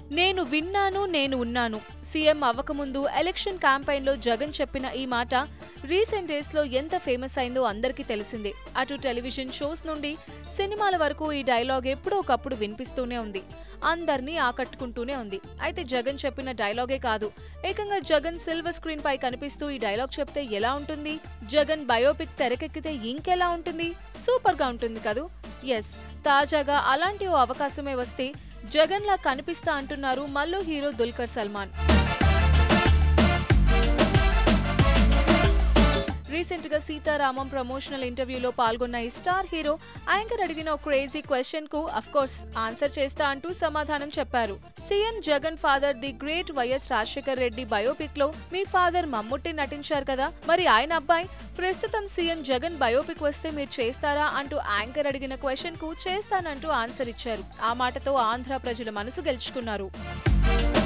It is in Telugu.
నేను విన్నాను నేను ఉన్నాను సీఎం అవ్వకముందు ఎలక్షన్ క్యాంపెయిన్ లో జగన్ చెప్పిన ఈ మాట రీసెంట్ డేస్ లో ఎంత ఫేమస్ అయిందో అందరికీ తెలిసిందే అటు టెలివిజన్ షోస్ నుండి సినిమాల వరకు ఈ డైలాగ్ ఎప్పుడో ఒకప్పుడు వినిపిస్తూనే ఉంది అందరినీ ఆకట్టుకుంటూనే ఉంది అయితే జగన్ చెప్పిన డైలాగే కాదు ఏకంగా జగన్ సిల్వర్ స్క్రీన్ పై కనిపిస్తూ ఈ డైలాగ్ చెప్తే ఎలా ఉంటుంది జగన్ బయోపిక్ తెరకెక్కితే ఇంకెలా ఉంటుంది సూపర్ గా ఉంటుంది కదూ ఎస్ తాజాగా అలాంటి ఓ అవకాశమే వస్తే జగన్ లా కనిపిస్తా అంటున్నారు మల్లో హీరో దుల్కర్ సల్మాన్ రీసెంట్ గా సీతారామం ప్రమోషనల్ ఇంటర్వ్యూలో పాల్గొన్న ఈ స్టార్ హీరో యాంకర్ అడిగిన ఒక క్రేజీ క్వశ్చన్ కు అఫ్ కోర్స్ ఆన్సర్ చేస్తా అంటూ సమాధానం చెప్పారు CM Jagan father the great YS Rajasekhar Reddy biopic లో మీ ఫాదర్ మమ్ముట్టి నటించారు కదా మరి ఆయన అబ్బాయి ప్రస్తుతం సీఎం జగన్ బయోపిక్ వస్తే మీరు చేస్తారా అంటూ యాంకర్ అడిగిన క్వశ్చన్ కు చేస్తానంటూ ఆన్సర్ ఇచ్చారు ఆ మాటతో ఆంధ్ర ప్రజల మనసు గెలుచుకున్నారు